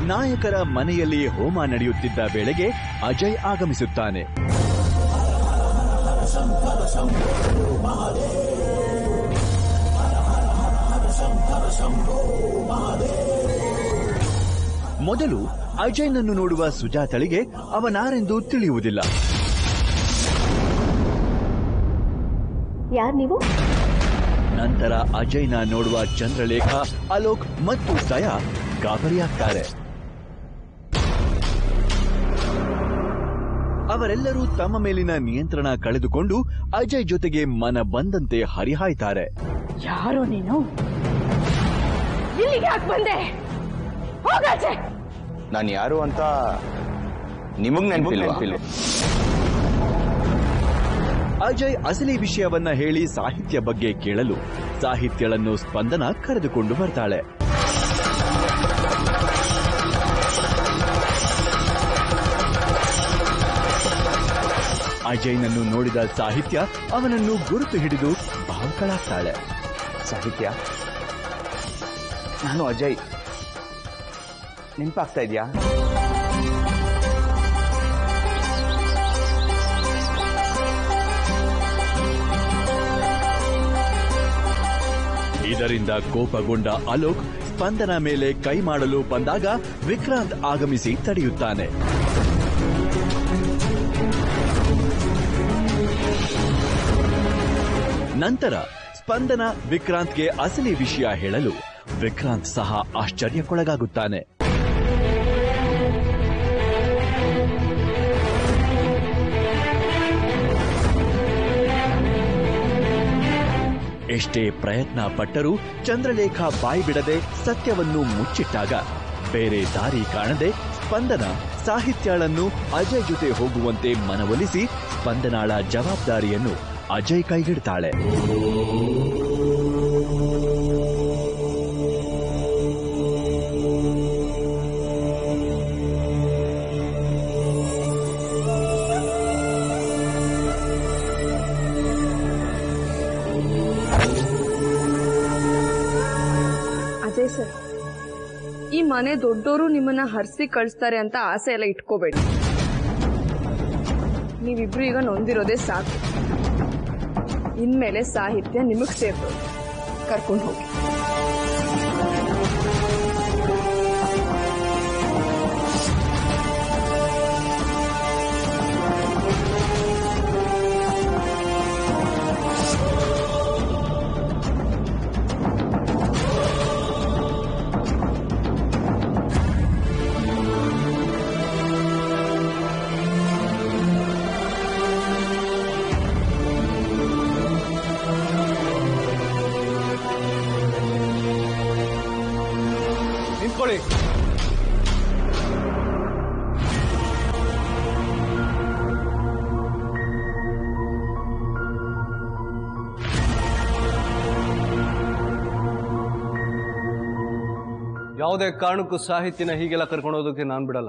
ನಾಯಕರ ಮನೆಯಲ್ಲಿ ಹೋಮ ನಡೆಯುತ್ತಿದ್ದ ವೇಳೆಗೆ ಅಜಯ್ ಆಗಮಿಸುತ್ತಾನೆ ಮೊದಲು ಅಜಯ್ನನ್ನು ನೋಡುವ ಸುಜಾತಳಿಗೆ ಅವನಾರೆಂದು ತಿಳಿಯುವುದಿಲ್ಲ ಯಾರ್ ನೀವು ನಂತರ ಅಜಯ್ನ ನೋಡುವ ಚಂದ್ರಲೇಖ ಅಲೋಕ್ ಮತ್ತು ದಯಾ ಗಾಬರಿಯಾಗ್ತಾರೆ ಅವರೆಲ್ಲರೂ ತಮ್ಮ ಮೇಲಿನ ನಿಯಂತ್ರಣ ಕಳೆದುಕೊಂಡು ಅಜಯ್ ಜೊತೆಗೆ ಮನ ಬಂದಂತೆ ಹರಿಹಾಯ್ತಾರೆ ಯಾರೋ ನೀನು ಇಲ್ಲಿಗೆ ಯಾಕೆ ಬಂದೆ ಹೋಗಾಚೆ ನಾನು ಯಾರು ಅಂತ ನಿಮಗ್ ನೆನಪಿಲ್ಲ ಅಜಯ್ ಅಸಲಿ ವಿಷಯವನ್ನ ಹೇಳಿ ಸಾಹಿತ್ಯ ಬಗ್ಗೆ ಕೇಳಲು ಸಾಹಿತ್ಯಳನ್ನು ಸ್ಪಂದನ ಕರೆದುಕೊಂಡು ಬರ್ತಾಳೆ ಅಜಯ್ನನ್ನು ನೋಡಿದ ಸಾಹಿತ್ಯ ಅವನನ್ನು ಗುರುತು ಹಿಡಿದು ಭಾವುಕಳಾಗ್ತಾಳೆ ಸಾಹಿತ್ಯ ನಾನು ಅಜಯ್ ನೆನಪಾಗ್ತಾ ಇದೆಯಾ ಇದರಿಂದ ಕೋಪಗೊಂಡ ಅಲೋಕ್ ಸ್ಪಂದನ ಮೇಲೆ ಕೈ ಮಾಡಲು ಬಂದಾಗ ವಿಕ್ರಾಂತ್ ಆಗಮಿಸಿ ತಡೆಯುತ್ತಾನೆ ನಂತರ ಸ್ಪಂದನ ವಿಕ್ರಾಂತ್ಗೆ ಅಸಲಿ ವಿಷಯ ಹೇಳಲು ವಿಕ್ರಾಂತ್ ಸಹ ಆಶ್ಚರ್ಯಕ್ಕೊಳಗಾಗುತ್ತಾನೆ ಎಷ್ಟೇ ಪ್ರಯತ್ನ ಪಟ್ಟರೂ ಚಂದ್ರಲೇಖ ಬಾಯಿ ಬಿಡದೆ ಸತ್ಯವನ್ನು ಮುಚ್ಚಿಟ್ಟಾಗ ಬೇರೆ ದಾರಿ ಕಾಣದೆ ಸ್ಪಂದನ ಸಾಹಿತ್ಯಾಳನ್ನು ಅಜಯ್ ಜೊತೆ ಹೋಗುವಂತೆ ಮನವೊಲಿಸಿ ಸ್ಪಂದನಾಳ ಜವಾಬ್ದಾರಿಯನ್ನು ಅಜಯ್ ಕೈಗಿಡ್ತಾಳೆ ಅದೇ ಸರ್ ಈ ಮನೆ ದೊಡ್ಡೋರು ನಿಮ್ಮನ್ನ ಹರಿಸಿ ಕಳಿಸ್ತಾರೆ ಅಂತ ಆಸೆ ಎಲ್ಲ ಇಟ್ಕೋಬೇಡಿ ನೀವಿಬ್ರು ಈಗ ನೊಂದಿರೋದೇ ಸಾಕು ಇನ್ಮೇಲೆ ಸಾಹಿತ್ಯ ನಿಮಗ್ ಸೇರ್ತದೆ ಕರ್ಕೊಂಡು ಹೋಗಿ ನಿಂತ್ಕೊಳ್ಳಿ ಯಾವುದೇ ಕಾರಣಕ್ಕೂ ಸಾಹಿತ್ಯನ ಹೀಗೆಲ್ಲ ಕರ್ಕೊಂಡು ಹೋಗೋದಕ್ಕೆ ನಾನು ಬಿಡಲ್ಲ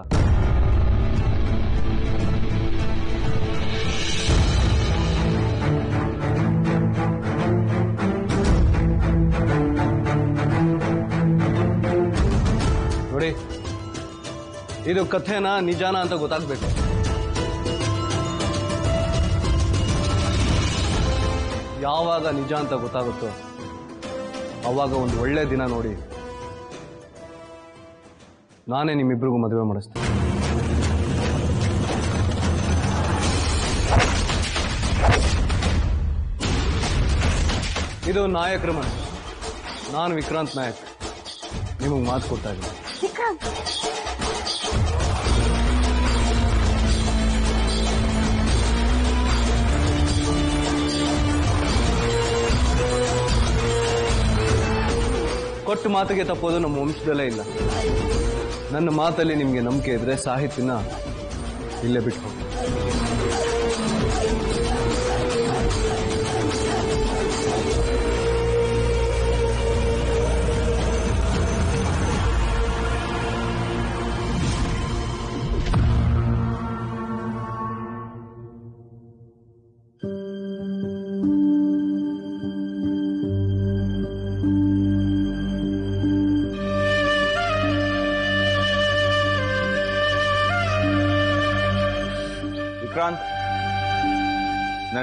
ನೋಡಿ ಇದು ಕಥೆನ ನಿಜಾನ ಅಂತ ಗೊತ್ತಾಗ್ಬೇಕು ಯಾವಾಗ ನಿಜ ಅಂತ ಗೊತ್ತಾಗುತ್ತೋ ಅವಾಗ ಒಂದು ಒಳ್ಳೆ ದಿನ ನೋಡಿ ನಾನೇ ನಿಮ್ಮಿಬ್ರಿಗೂ ಮದುವೆ ಮಾಡಿಸ್ತೀನಿ ಇದು ನಾಯಕರ ಮನೆ ನಾನು ವಿಕ್ರಾಂತ್ ನಾಯಕ್ ನಿಮಗೆ ಮಾತು ಕೊಡ್ತಾ ಇದ್ದೀನಿ ಕೊಟ್ಟು ಮಾತಿಗೆ ತಪ್ಪೋದು ನಮ್ಮ ವಂಶದಲ್ಲೇ ಇಲ್ಲ ನನ್ನ ಮಾತಲ್ಲಿ ನಿಮಗೆ ನಂಬಿಕೆ ಇದ್ರೆ ಸಾಹಿತ್ಯನ ಇಲ್ಲೇ ಬಿಟ್ಟು ಹೋಗಿ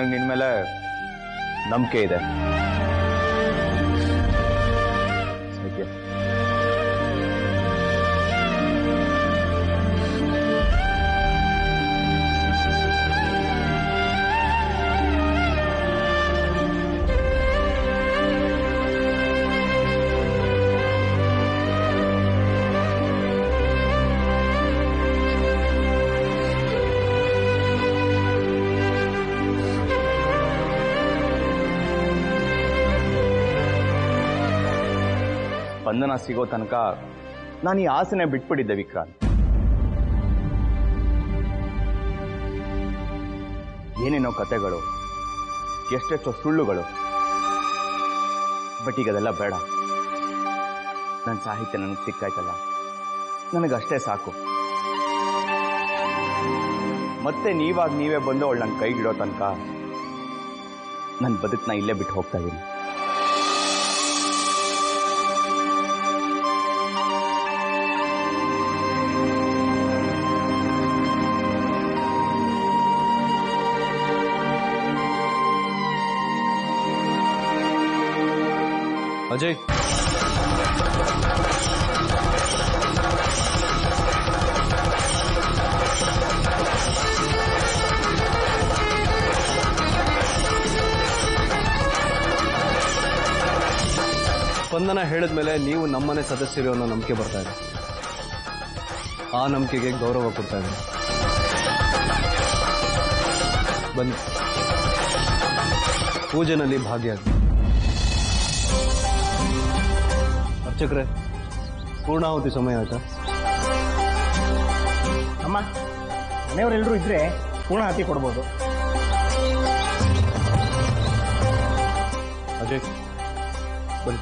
ನನಗೆ ನಿನ್ನ ಮೇಲೆ ನಂಬಿಕೆ ಇದೆ ಸಾಹಿತ್ಯ ಸ್ಪಂದನ ಸಿಗೋ ತನಕ ನಾನು ಈ ಆಸೆನೆ ಬಿಟ್ಬಿಟ್ಟಿದ್ದೆ ವಿಕ್ರಾಂತ್ ಏನೇನೋ ಕತೆಗಳು ಎಷ್ಟೆಷ್ಟೋ ಸುಳ್ಳುಗಳು ಬಟ್ ಈಗ ಅದೆಲ್ಲ ಬೇಡ ನನ್ನ ಸಾಹಿತ್ಯ ನನಗೆ ಸಿಕ್ಕಾಯ್ತಲ್ಲ ನನಗಷ್ಟೇ ಸಾಕು ಮತ್ತೆ ನೀವಾಗ ನೀವೇ ಬಂದು ಅವಳು ನನ್ನ ಕೈಗಿಡೋ ತನಕ ನನ್ನ ಬದುಕನ್ನ ಇಲ್ಲೇ ಬಿಟ್ಟು ಹೋಗ್ತಾ ಇದ್ದೀನಿ ಅಜಯ್ ಸ್ಪಂದನ ಹೇಳಿದ್ಮೇಲೆ ನೀವು ನಮ್ಮನೆ ಸದಸ್ಯರು ಅನ್ನೋ ನಂಬಿಕೆ ಬರ್ತಾ ಇದೆ ಆ ನಂಬಿಕೆಗೆ ಗೌರವ ಕೊಡ್ತಾ ಇದ್ದೀನಿ ಬನ್ನಿ ಪೂಜೆನಲ್ಲಿ ಭಾಗಿಯಾಗಿ ಅರ್ಚಕ್ರೆ ಪೂರ್ಣಾಹುತಿ ಸಮಯ ಆಯ್ತಾ ಅಮ್ಮ ಮನೆಯವರೆಲ್ಲರೂ ಇದ್ರೆ ಪೂರ್ಣಾಹುತಿ ಕೊಡ್ಬೋದು ಅಜಯ್ ಬನ್ನಿ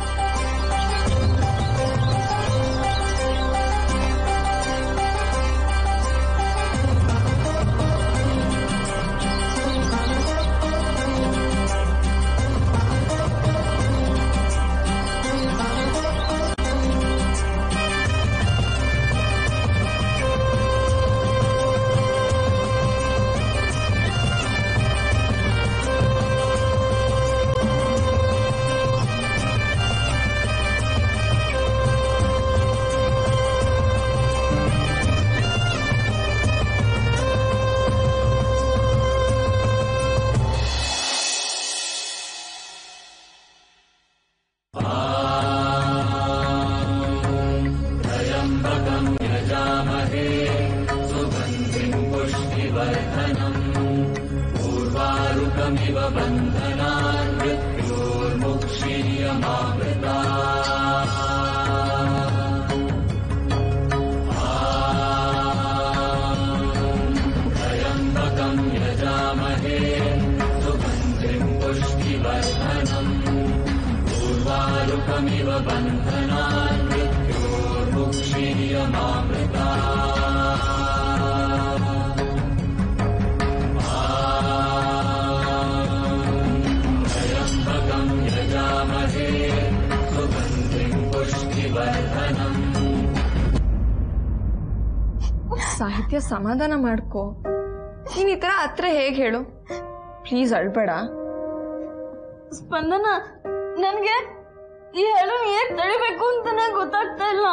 ಸಾಹಿತ್ಯ ಸಮಾಧಾನ ಮಾಡ್ಕೋ ನೀನ್ ಈ ತರ ಹತ್ರ ಹೇಗೆ ಹೇಳು ಪ್ಲೀಸ್ ಅಳ್ಬೇಡ ಸ್ಪಂದನ ನನ್ಗೆ ಈ ಹೇಳು ಹೇಗ್ ತಡಿಬೇಕು ಅಂತಾನೆ ಗೊತ್ತಾಗ್ತಾ ಇಲ್ಲ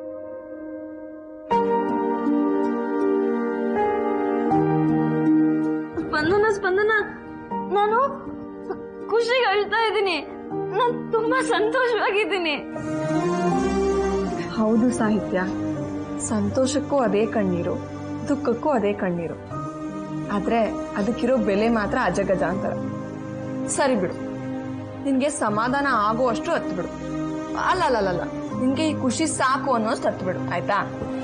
ಸ್ಪಂದನ ಸ್ಪಂದನ ನಾನು ಖುಷಿಗೆ ಅಳ್ತಾ ಇದ್ದೀನಿ ನಾನು ತುಂಬಾ ಸಂತೋಷವಾಗಿದ್ದೀನಿ ಹೌದು ಸಾಹಿತ್ಯ ಸಂತೋಷಕ್ಕೂ ಅದೇ ಕಣ್ಣೀರು ದುಃಖಕ್ಕೂ ಅದೇ ಕಣ್ಣೀರು ಆದ್ರೆ ಅದಕ್ಕಿರೋ ಬೆಲೆ ಮಾತ್ರ ಅಜಗಜಾಂತರ ಸರಿ ಬಿಡು ನಿನ್ಗೆ ಸಮಾಧಾನ ಆಗುವಷ್ಟು ಹತ್ತು ಬಿಡು ಅಲ್ಲ ಅಲ್ಲ ಅಲ್ಲ, ಅಲ್ಲ ನಿನ್ಗೆ ಈ ಖುಷಿ ಸಾಕು ಅನ್ನೋಷ್ಟು ಹತ್ತು ಬಿಡು ಆಯ್ತಾ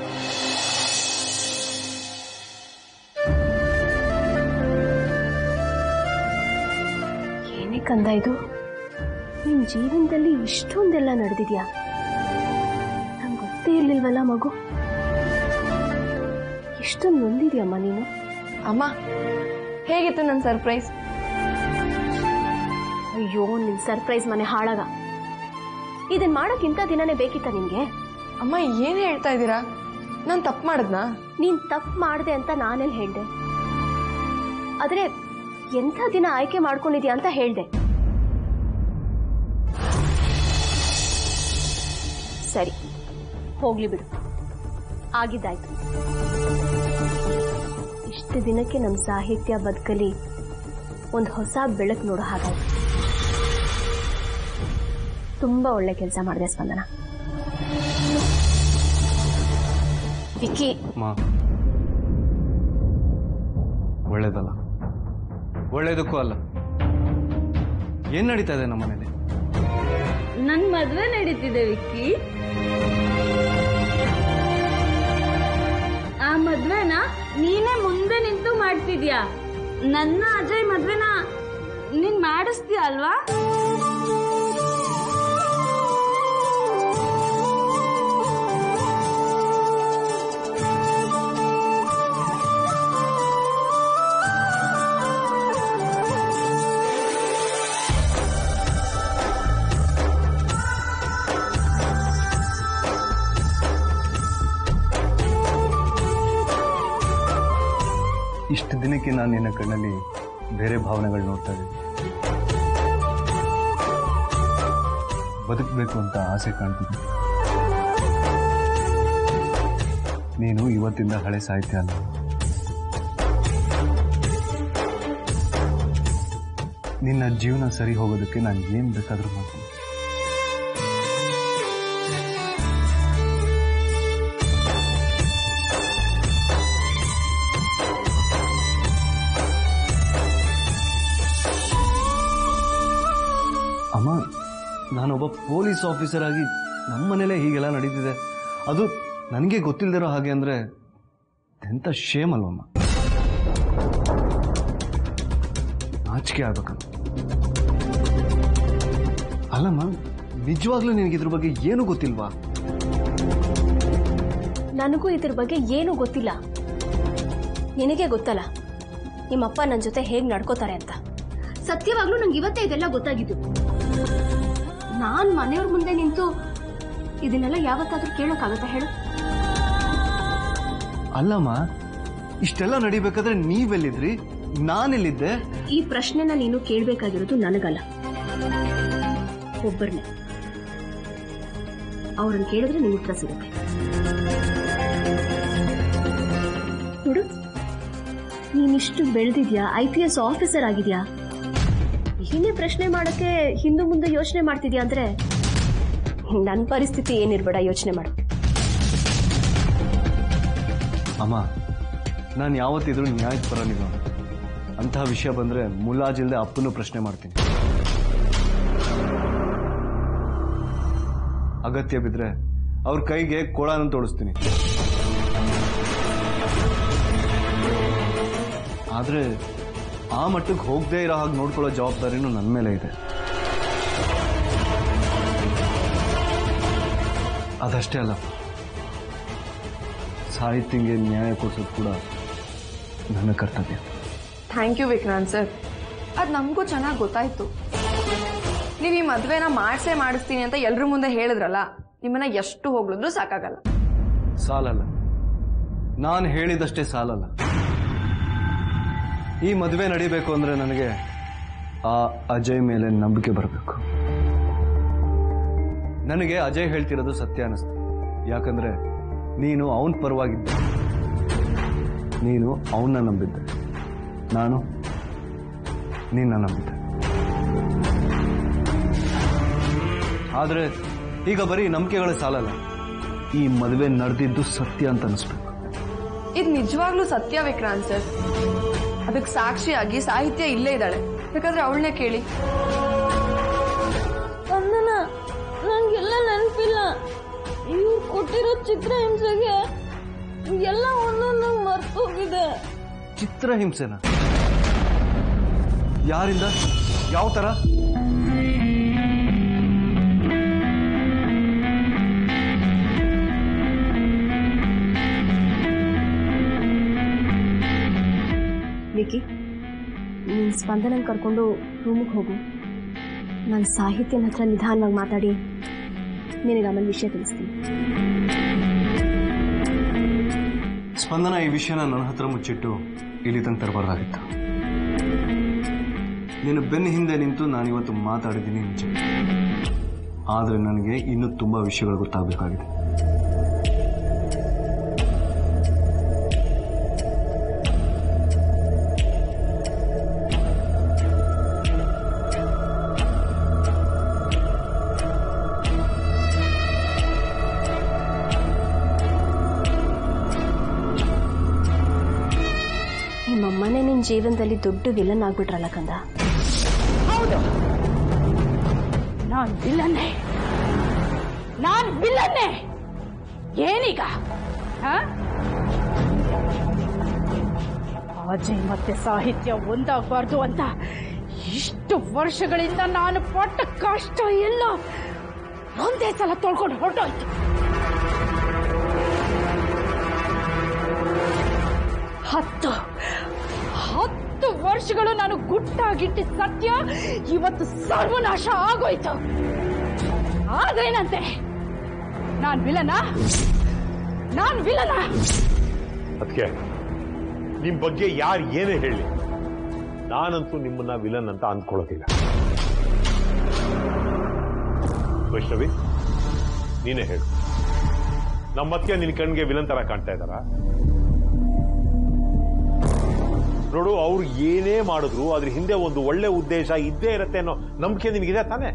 ಏನೇ ಕಂದ ಇದು ನಿನ್ ಜೀವನದಲ್ಲಿ ಇಷ್ಟೊಂದೆಲ್ಲ ನಡೆದಿದ್ಯಾ ನಂಗೆ ಗೊತ್ತೇ ಇರ್ಲಿಲ್ವಲ್ಲ ಮಗು ಇಷ್ಟೊಂದು ನೊಂದಿದ್ಯಮ್ಮ ನೀನು ಅಮ್ಮ ಹೇಗಿತ್ತು ನನ್ನ ಸರ್ಪ್ರೈಸ್ ಅಯ್ಯೋ ನಿನ್ ಸರ್ಪ್ರೈಸ್ ಮನೆ ಹಾಳಾಗ ಇದನ್ ಮಾಡಕ್ ಇಂಥ ದಿನನೇ ಬೇಕಿತ್ತ ನಿನ್ಗೆ ಅಮ್ಮ ಏನ್ ಹೇಳ್ತಾ ಇದ್ದೀರಾ ನಾನು ತಪ್ಪು ಮಾಡಿದ್ನಾ ನೀನ್ ತಪ್ಪು ಮಾಡ್ದೆ ಅಂತ ನಾನೆಲ್ಲಿ ಹೇಳ್ದೆ ಆದ್ರೆ ಎಂಥ ದಿನ ಆಯ್ಕೆ ಮಾಡ್ಕೊಂಡಿದ್ಯಾ ಅಂತ ಹೇಳ್ದೆ ಸರಿ ಹೋಗ್ಲಿ ಬಿಡು ಆಗಿದ್ದಾಯ್ತು ಇಷ್ಟು ದಿನಕ್ಕೆ ನಮ್ಮ ಸಾಹಿತ್ಯ ಬದುಕಲಿ ಒಂದು ಹೊಸ ಬೆಳಕು ನೋಡೋ ಹಾಗಾಯ್ತು ತುಂಬಾ ಒಳ್ಳೆ ಕೆಲಸ ಮಾಡಿದೆ ಸ್ಪಂದನ ವಿಕ್ಕಿ ಮಾ ಒಳ್ಳೇದಲ್ಲ ಒಳ್ಳೇದಕ್ಕೂ ಅಲ್ಲ ಏನ್ ನಡೀತಾ ಇದೆ ನಮ್ಮ ಮನೇಲಿ ನನ್ ಮದ್ವೆ ನಡೀತಿದೆ ವಿಕ್ಕಿ ಆ ಮದ್ವೆನ ನೀನೇ ಮುಂದೆ ನಿಂತು ಮಾಡ್ತಿದ್ಯಾ ನನ್ನ ಅಜಯ್ ಮದ್ವೆನ ನೀನ್ ಮಾಡಿಸ್ತೀಯ ಅಲ್ವಾ ಇಷ್ಟು ದಿನಕ್ಕೆ ನಾನು ನಿನ್ನ ಕಣ್ಣಲ್ಲಿ ಬೇರೆ ಭಾವನೆಗಳು ನೋಡ್ತಾ ಇದ್ದೀನಿ ಬದುಕಬೇಕು ಅಂತ ಆಸೆ ಕಾಣ್ತಿದ್ದೆ ನೀನು ಇವತ್ತಿಂದ ಹಳೆ ಸಾಹಿತ್ಯ ಅಲ್ಲ ನಿನ್ನ ಜೀವನ ಸರಿ ಹೋಗೋದಕ್ಕೆ ನಾನು ಏನ್ ಬೇಕಾದ್ರೂ ಮಾಡ್ತೀನಿ ಅಮ್ಮ ನಾನೊಬ್ಬ ಪೊಲೀಸ್ ಆಫೀಸರ್ ಆಗಿ ನಮ್ಮ ಮನೇಲೆ ಹೀಗೆಲ್ಲ ನಡೀತಿದೆ ಅದು ನನಗೆ ಗೊತ್ತಿಲ್ಲದಿರೋ ಹಾಗೆ ಅಂದ್ರೆ ಎಂಥ ಶೇಮ್ ಅಲ್ವಮ್ಮ ನಾಚಿಕೆ ಆಗ್ಬೇಕಮ್ಮ ಅಲ್ಲಮ್ಮ ನಿಜವಾಗ್ಲೂ ನಿನಗೆ ಇದ್ರ ಬಗ್ಗೆ ಏನು ಗೊತ್ತಿಲ್ವಾ ನನಗೂ ಇದ್ರ ಬಗ್ಗೆ ಏನೂ ಗೊತ್ತಿಲ್ಲ ನಿನಗೆ ಗೊತ್ತಲ್ಲ ನಿಮ್ಮಪ್ಪ ನನ್ನ ಜೊತೆ ಹೇಗೆ ನಡ್ಕೋತಾರೆ ಅಂತ ಸತ್ಯವಾಗ್ಲೂ ನಂಗೆ ಇವತ್ತೇ ಇದೆಲ್ಲ ಗೊತ್ತಾಗಿದ್ದು ನಾನ್ ಮನೆಯವ್ರ ಮುಂದೆ ನಿಂತು ಇದನ್ನೆಲ್ಲ ಯಾವತ್ತಾದ್ರೂ ಕೇಳೋಕ್ಕಾಗತ್ತಾ ಹೇಳು ಅಲ್ಲಮ್ಮ ಇಷ್ಟೆಲ್ಲ ನಡಿಬೇಕಾದ್ರೆ ನೀವೆಲ್ಲಿದ್ರಿ ನಾನೆಲ್ಲಿದ್ದೆ ಈ ಪ್ರಶ್ನೆನ ನೀನು ಕೇಳಬೇಕಾಗಿರೋದು ನನಗಲ್ಲ ಒಬ್ಬರನ್ನೇ ಅವ್ರನ್ನ ಕೇಳಿದ್ರೆ ನಿನ್ ಉತ್ತರ ಸಿಗುತ್ತೆ ನೋಡು ನೀನಿಷ್ಟು ಬೆಳೆದಿದ್ಯಾ ಐ ಪಿ ಎಸ್ ಆಫೀಸರ್ ಆಗಿದ್ಯಾ ಹೀನೇ ಪ್ರಶ್ನೆ ಮಾಡಕ್ಕೆ ಹಿಂದೆ ಮುಂದೆ ಯೋಚನೆ ಮಾಡ್ತಿದ್ಯಾ ಅಂದ್ರೆ ನನ್ನ ಪರಿಸ್ಥಿತಿ ಏನಿರ್ಬೇಡ ಯೋಚನೆ ಮಾಡು ಅಮ್ಮ ನಾನು ಯಾವತ್ತಿದ್ರೂ ನ್ಯಾಯದ ಪರ ನಿಲ್ಲೋಣ ಅಂತಹ ವಿಷಯ ಬಂದ್ರೆ ಮುಲಾಜಿಲ್ದೆ ಅಪ್ಪನೂ ಪ್ರಶ್ನೆ ಮಾಡ್ತೀನಿ ಅಗತ್ಯ ಬಿದ್ರೆ ಅವ್ರ ಕೈಗೆ ಕೊಳನ ತೋಡಿಸ್ತೀನಿ ಆದ್ರೆ ಆ ಮಟ್ಟಕ್ಕೆ ಹೋಗದೆ ಇರೋ ಹಾಗೆ ನೋಡ್ಕೊಳ್ಳೋ ಜವಾಬ್ದಾರಿನೂ ನನ್ನ ಮೇಲೆ ಇದೆ ಅದಷ್ಟೇ ಅಲ್ಲ ಸಾಹಿತ್ಯಂಗೆ ನ್ಯಾಯ ಕೊಡಿಸೋದು ಕೂಡ ನನ್ನ ಕರ್ತವ್ಯ ಥ್ಯಾಂಕ್ ಯು ವಿಕ್ರಾಂತ್ ಸರ್ ಅದು ನಮಗೂ ಚೆನ್ನಾಗಿ ಗೊತ್ತಾಯ್ತು ನೀವು ಈ ಮದುವೆನ ಮಾಡಿಸೇ ಮಾಡಿಸ್ತೀನಿ ಅಂತ ಎಲ್ರ ಮುಂದೆ ಹೇಳಿದ್ರಲ್ಲ ನಿಮ್ಮನ್ನ ಎಷ್ಟು ಹೋಗ್ಲಿದ್ರು ಸಾಕಾಗಲ್ಲ ಸಾಲಲ್ಲ ನಾನು ಹೇಳಿದಷ್ಟೇ ಸಾಲಲ್ಲ ಈ ಮದುವೆ ನಡಿಬೇಕು ಅಂದ್ರೆ ನನಗೆ ಆ ಅಜಯ್ ಮೇಲೆ ನಂಬಿಕೆ ಬರಬೇಕು ನನಗೆ ಅಜಯ್ ಹೇಳ್ತಿರೋದು ಸತ್ಯ ಅನಿಸ್ತು ಯಾಕಂದ್ರೆ ನೀನು ಅವನ ಪರವಾಗಿದ್ದೆ ನೀನು ಅವನ್ನ ನಂಬಿದ್ದೆ ನಾನು ನಿನ್ನ ನಂಬಿದ್ದೆ ಆದ್ರೆ ಈಗ ಬರೀ ನಂಬಿಕೆಗಳ ಸಾಲಲ್ಲ ಈ ಮದುವೆ ನಡೆದಿದ್ದು ಸತ್ಯ ಅಂತ ಅನಿಸ್ಬೇಕು ಇದು ನಿಜವಾಗ್ಲೂ ಸತ್ಯ ವಿಕ್ರಾಂತ್ ಸರ್ ಅದಕ್ಕೆ ಸಾಕ್ಷಿಯಾಗಿ ಸಾಹಿತ್ಯ ಇಲ್ಲೇ ಇದ್ದಾಳೆ ಬೇಕಾದ್ರೆ ಅವಳನ್ನೇ ಕೇಳಿ ಸ್ಪಂದನ ನಂಗೆಲ್ಲ ನೆನಪಿಲ್ಲ ಇವ್ರು ಕೊಟ್ಟಿರೋ ಚಿತ್ರ ಹಿಂಸೆಗೆ ಎಲ್ಲ ಒಂದೊಂದು ಮರ್ತೋಗಿದೆ ಚಿತ್ರಹಿಂಸೆನ ಯಾರಿಂದ ಯಾವ ತರ ವಿಕಿ ನೀನು ಸ್ಪಂದನ ಕರ್ಕೊಂಡು ರೂಮಿಗೆ ಹೋಗು ನಾನು ಸಾಹಿತ್ಯನ ಹತ್ರ ನಿಧಾನವಾಗಿ ಮಾತಾಡಿ ನಿನಗೆ ಆಮೇಲೆ ವಿಷಯ ತಿಳಿಸ್ತೀನಿ ಸ್ಪಂದನ ಈ ವಿಷಯನ ನನ್ನ ಹತ್ರ ಮುಚ್ಚಿಟ್ಟು ಇಲ್ಲಿ ತನಕ ತರಬಾರ್ದಾಗಿತ್ತು ನಿನ್ನ ಬೆನ್ನ ಹಿಂದೆ ನಿಂತು ನಾನಿವತ್ತು ಮಾತಾಡಿದ್ದೀನಿ ನಿಜ ಆದರೆ ನನಗೆ ಇನ್ನೂ ತುಂಬ ವಿಷಯಗಳು ಗೊತ್ತಾಗಬೇಕಾಗಿದೆ ನಿಮ್ಮಮ್ಮನೇ ನಿನ್ನ ಜೀವನದಲ್ಲಿ ದೊಡ್ಡ ವಿಲನ್ ಆಗ್ಬಿಟ್ರಲ್ಲ ಕಂದ ಹೌದು ನಾನ್ ವಿಲ್ಲನ್ನೇ ನಾನ್ ವಿಲ್ಲನ್ನೇ ಏನೀಗ ಆ? ಅಜಯ್ ಮತ್ತೆ ಸಾಹಿತ್ಯ ಒಂದಾಗಬಾರ್ದು ಅಂತ ಇಷ್ಟು ವರ್ಷಗಳಿಂದ ನಾನು ಪಟ್ಟ ಕಷ್ಟ ಎಲ್ಲ ಒಂದೇ ಸಲ ತೊಳ್ಕೊಂಡು ಹೊರಟೋಯ್ತು ಹತ್ತು ಹತ್ತು ವರ್ಷಗಳು ನಾನು ಗುಟ್ಟಾಗಿಟ್ಟಿದ್ದ ಸತ್ಯ ಇವತ್ತು ಸರ್ವನಾಶ ಆಗೋಯ್ತು ಆದ್ರೇನಂತೆ ನಾನ್ ವಿಲನ ನಾನ್ ವಿಲನ ಅದಕ್ಕೆ ನಿಮ್ ಬಗ್ಗೆ ಯಾರು ಏನೇ ಹೇಳಿ ನಾನಂತೂ ನಿಮ್ಮನ್ನ ವಿಲನ್ ಅಂತ ಅಂದ್ಕೊಳ್ಳೋದಿಲ್ಲ ವೈಷ್ಣವಿ ನೀನೇ ಹೇಳು ನಮ್ಮತ್ತೆ ನಿನ್ ಕಣ್ಣಿಗೆ ವಿಲನ್ ತರ ಕಾಣ್ತಾ ಇದ್ದಾರಾ ನೋಡು ಅವ್ರು ಏನೇ ಮಾಡಿದ್ರು ಅದ್ರ ಹಿಂದೆ ಒಂದು ಒಳ್ಳೆ ಉದ್ದೇಶ ಇದ್ದೇ ಇರತ್ತೆ ಅನ್ನೋ ನಂಬಿಕೆ ನಿನಗಿದೆ ತಾನೇ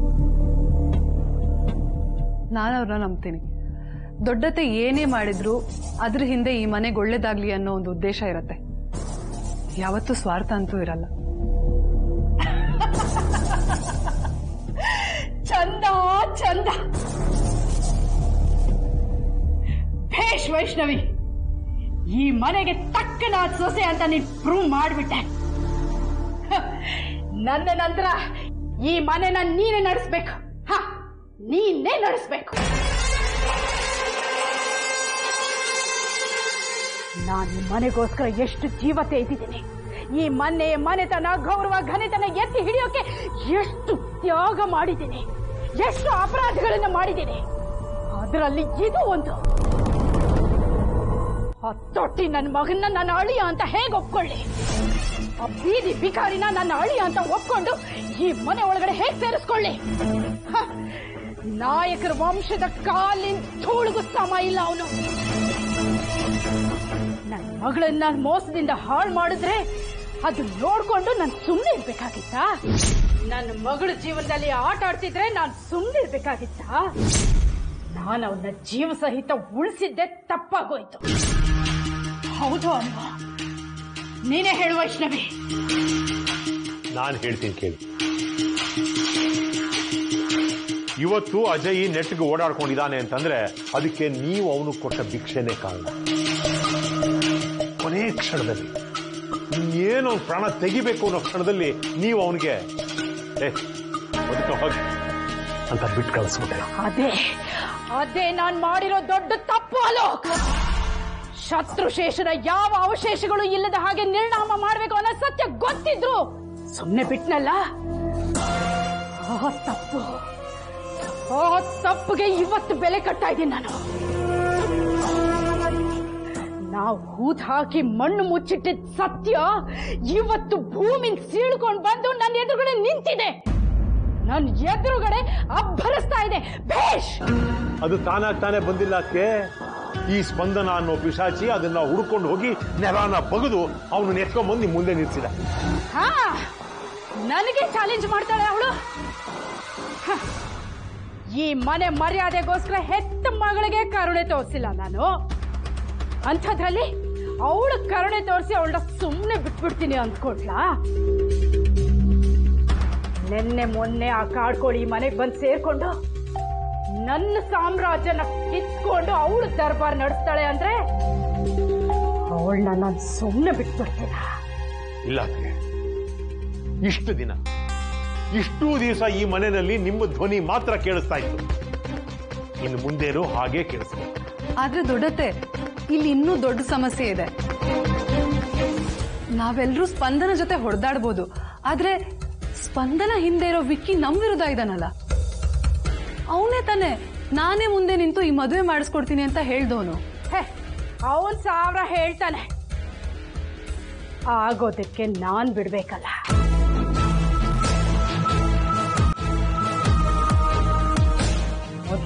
ನಾನು ಅವ್ರನ್ನ ನಂಬ್ತೀನಿ ದೊಡ್ಡತೆ ಏನೇ ಮಾಡಿದ್ರು ಅದ್ರ ಹಿಂದೆ ಈ ಮನೆಗೆ ಒಳ್ಳೇದಾಗ್ಲಿ ಅನ್ನೋ ಒಂದು ಉದ್ದೇಶ ಇರತ್ತೆ ಯಾವತ್ತೂ ಸ್ವಾರ್ಥ ಅಂತೂ ಇರಲ್ಲ ಚಂದ ಚಂದ ಭೇಷ್ ವೈಷ್ಣವಿ ಈ ಮನೆಗೆ ತಕ್ಕನಾದ ಸೊಸೆ ಅಂತ ನೀನ್ ಪ್ರೂವ್ ಮಾಡ್ಬಿಟ್ಟೆ ಹ, ನನ್ನ ನಂತರ ಈ ಮನೆನ ನೀನೇ ನಡೆಸ್ಬೇಕು ಹ ನೀನೇ ನಡೆಸ್ಬೇಕು ನಾನು ಈ ಮನೆಗೋಸ್ಕರ ಎಷ್ಟು ಜೀವ ತೆಗೆದಿದ್ದೀನಿ ಈ ಮನೆ ಮನೆತನ ಗೌರವ ಘನತನ ಎತ್ತಿ ಹಿಡಿಯೋಕೆ ಎಷ್ಟು ತ್ಯಾಗ ಮಾಡಿದ್ದೀನಿ ಎಷ್ಟು ಅಪರಾಧಗಳನ್ನ ಮಾಡಿದ್ದೀನಿ ಅದರಲ್ಲಿ ಇದು ಒಂದು ಹತ್ತೊಟ್ಟಿ ನನ್ನ ಮಗನ್ನ ನನ್ನ ಅಳಿಯ ಅಂತ ಹೇಗೆ ಒಪ್ಕೊಳ್ಳಿ ಆ ಬೀದಿ ಬಿಕಾರಿನ ನನ್ನ ಅಳಿಯ ಅಂತ ಒಪ್ಕೊಂಡು ಈ ಮನೆ ಒಳಗಡೆ ಹೇಗೆ ಸೇರಿಸ್ಕೊಳ್ಳಿ ಹ, ನಾಯಕರ ವಂಶದ ಕಾಲಿನ ಧೂಳಿಗೂ ಸಮ ಇಲ್ಲ ಅವನು ನನ್ನ ಮಗಳನ್ನ ಮೋಸದಿಂದ ಹಾಳು ಮಾಡಿದ್ರೆ ಅದು ನೋಡ್ಕೊಂಡು ನಾನು ಸುಮ್ಮನೆ ಇರ್ಬೇಕಾಗಿತ್ತ ನನ್ನ ಮಗಳ ಜೀವನದಲ್ಲಿ ಆಟ ಆಡ್ತಿದ್ರೆ ನಾನು ಸುಮ್ಮನೆ ಇರ್ಬೇಕಾಗಿತ್ತ ನಾನು ಅವನ ಜೀವ ಸಹಿತ ಉಳಿಸಿದ್ದೆ ತಪ್ಪಾಗೋಯ್ತು ಹೌದು ಅಲ್ವಾ ನೀನೇ ಹೇಳು ವೈಷ್ಣವಿ ನಾನು ಹೇಳ್ತೀನಿ ಕೇಳಿ ಇವತ್ತು ಅಜಯ್ ನೆಟ್ಗೆ ಓಡಾಡ್ಕೊಂಡಿದ್ದಾನೆ ಅಂತಂದ್ರೆ ಅದಕ್ಕೆ ನೀವು ಅವನು ಕೊಟ್ಟ ಭಿಕ್ಷೆನೇ ಕಾರಣ ಕೊನೆ ಕ್ಷಣದಲ್ಲಿ ಏನೋ ಅವ್ನ್ ಪ್ರಾಣ ತೆಗಿಬೇಕು ಅನ್ನೋ ಕ್ಷಣದಲ್ಲಿ ನೀವು ಅವನಿಗೆ ಏ ಬದುಕ ಹೋಗಿ ಅಂತ ಬಿಟ್ಟು ಕಳಿಸ್ಬಿಟ್ಟೆ ಅದೇ ಅದೇ ನಾನ್ ಮಾಡಿರೋ ದೊಡ್ಡ ತಪ್ಪು ಅಲೋಕ್ ಶತ್ರುಶೇಷನ ಯಾವ ಅವಶೇಷಗಳು ಇಲ್ಲದ ಹಾಗೆ ನಿರ್ಣಾಮ ಮಾಡಬೇಕು ಅನ್ನೋ ಸತ್ಯ ಗೊತ್ತಿದ್ರು ಸುಮ್ಮನೆ ಬಿಟ್ನಲ್ಲ ಆ ತಪ್ಪು ಆ ತಪ್ಪಿಗೆ ಇವತ್ತು ಬೆಲೆ ಕಟ್ತಾ ಇದ್ದೀನಿ ನಾನು ನಾವು ಹೂತ್ ಹಾಕಿ ಮಣ್ಣು ಮುಚ್ಚಿಟ್ಟಿದ್ದ ಸತ್ಯ ಇವತ್ತು ಭೂಮಿನ ಸೀಳ್ಕೊಂಡು ಬಂದು ನನ್ನ ಎದುರುಗಡೆ ನಿಂತಿದೆ ನನ್ನ ಎದುರುಗಡೆ ಅಬ್ಬರಿಸ್ತಾ ಇದೆ ಭೇಷ್ ಅದು ತಾನಾಗ್ ತಾನೇ ಬಂದಿಲ್ಲ ಅದಕ್ಕೆ ಈ ಸ್ಪಂದನ ಅನ್ನೋ ಪಿಶಾಚಿ ಅದನ್ನ ಹುಡ್ಕೊಂಡು ಹೋಗಿ ನೆಲನ ಬಗೆದು ಅವನನ್ನ ಎತ್ಕೊಂಡ್ಬಂದು ನಿಮ್ ಮುಂದೆ ನಿಲ್ಸಿದ ಹಾ ನನಗೆ ಚಾಲೆಂಜ್ ಮಾಡ್ತಾಳೆ ಅವಳು ಈ ಮನೆ ಮರ್ಯಾದೆಗೋಸ್ಕರ ಹೆತ್ತ ಮಗಳಿಗೆ ಕರುಣೆ ತೋರಿಸಿಲ್ಲ ನಾನು ಅಂಥದ್ರಲ್ಲಿ ಅವಳು ಕರುಣೆ ತೋರಿಸಿ ಅವಳನ್ನ ಸುಮ್ಮನೆ ಬಿಟ್ಬಿಡ್ತೀನಿ ಅಂದ್ಕೊಟ್ಲಾ ನಿನ್ನೆ ಮೊನ್ನೆ ಆ ಕಾಡ್ಕೋಳಿ ಈ ಮನೆಗೆ ಬಂದು ಸೇರ್ಕೊಂಡು ನನ್ನ ಸಾಮ್ರಾಜ್ಯನ ಕಿತ್ಕೊಂಡು ಅವಳು ದರ್ಬಾರ್ ನಡೆಸ್ತಾಳೆ ಅಂದ್ರೆ ಅವಳನ್ನ ನಾನು ಸುಮ್ಮನೆ ಬಿಟ್ಬಿಡ್ತೀನ ಇಲ್ಲ ಅದಕ್ಕೆ ಇಷ್ಟು ದಿನ ಇಷ್ಟೂ ದಿವಸ ಈ ಮನೆಯಲ್ಲಿ ನಿಮ್ಮ ಧ್ವನಿ ಮಾತ್ರ ಕೇಳಿಸ್ತಾ ಇತ್ತು ಇನ್ನು ಮುಂದೇನು ಹಾಗೆ ಕೇಳಿಸ್ಬೇಕು ಆದ್ರೆ ದೊಡ್ಡತೆ ಇಲ್ಲಿ ಇನ್ನೂ ದೊಡ್ಡ ಸಮಸ್ಯೆ ಇದೆ ನಾವೆಲ್ಲರೂ ಸ್ಪಂದನ ಜೊತೆ ಹೊಡೆದಾಡ್ಬೋದು ಆದ್ರೆ ಸ್ಪಂದನ ಹಿಂದೆ ಇರೋ ವಿಕ್ಕಿ ನಮ್ ವಿರುದ್ಧ ಇದ್ದಾನಲ್ಲ ಅವನೇ ತಾನೆ ನಾನೇ ಮುಂದೆ ನಿಂತು ಈ ಮದುವೆ ಮಾಡಿಸ್ಕೊಡ್ತೀನಿ ಅಂತ ಹೇಳ್ದವನು ಅವನ್ ಸಾವಿರ ಹೇಳ್ತಾನೆ ಆಗೋದಕ್ಕೆ ನಾನ್ ಬಿಡ್ಬೇಕಲ್ಲ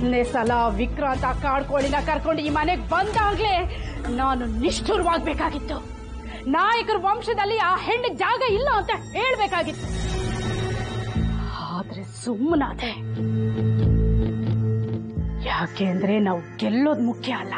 ಮೊದಲನೇ ಸಲ ವಿಕ್ರಾಂತ ಕಾಡ್ಕೋಳಿನ ಕರ್ಕೊಂಡು ಈ ಮನೆಗೆ ಬಂದಾಗ್ಲೇ ನಾನು ನಿಷ್ಠುರವಾಗ್ಬೇಕಾಗಿತ್ತು ನಾಯಕರ ವಂಶದಲ್ಲಿ ಆ ಹೆಣ್ಣು ಜಾಗ ಇಲ್ಲ ಅಂತ ಹೇಳ್ಬೇಕಾಗಿತ್ತು ಆದ್ರೆ ಸುಮ್ಮನಾದೆ ಯಾಕೆ ಅಂದ್ರೆ ನಾವು ಗೆಲ್ಲೋದು ಮುಖ್ಯ ಅಲ್ಲ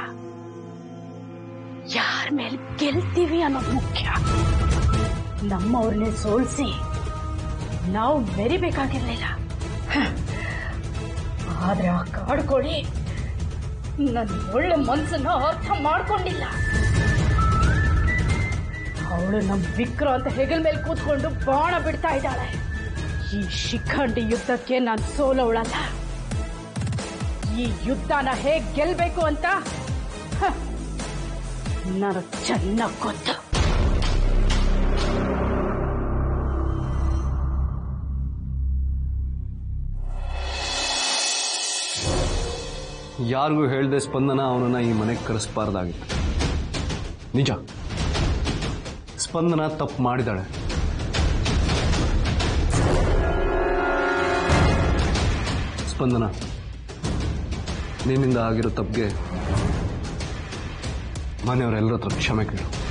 ಯಾರ ಮೇಲೆ ಗೆಲ್ತೀವಿ ಅನ್ನೋದು ಮುಖ್ಯ ನಮ್ಮವ್ರನ್ನೇ ಸೋಲ್ಸಿ ನಾವು ಮೆರಿಬೇಕಾಗಿರ್ಲಿಲ್ಲ ಹ. ಆದ್ರೆ ಆ ಕಾಡ್ಕೋಳಿ ನನ್ನ ಒಳ್ಳೆ ಮನ್ಸನ್ನ ಅರ್ಥ ಮಾಡ್ಕೊಂಡಿಲ್ಲ ಅವಳು ನಮ್ ವಿಕ್ರಾಂತ ಹೆಗಲ್ ಮೇಲೆ ಕೂತ್ಕೊಂಡು ಬಾಣ ಬಿಡ್ತಾ ಇದ್ದಾಳೆ ಈ ಶಿಖಂಡಿ ಯುದ್ಧಕ್ಕೆ ನಾನು ಸೋಲವಳಲ್ಲ ಈ ಯುದ್ಧನ ಹೇಗ್ ಗೆಲ್ಬೇಕು ಅಂತ ಹ, ನನಗ್ ಚೆನ್ನಾಗ್ ಗೊತ್ತು ಯಾರಿಗೂ ಹೇಳ್ದೆ ಸ್ಪಂದನ ಅವನನ್ನ ಈ ಮನೆಗೆ ಕರೆಸ್ಬಾರ್ದಾಗಿತ್ತು ನಿಜ ಸ್ಪಂದನ ತಪ್ಪು ಮಾಡಿದಾಳೆ ಸ್ಪಂದನ ನಿನ್ನಿಂದ ಆಗಿರೋ ತಪ್ಪಿಗೆ ಮನೆಯವರೆಲ್ಲರ ಹತ್ರ ಕ್ಷಮೆ ಕೇಳು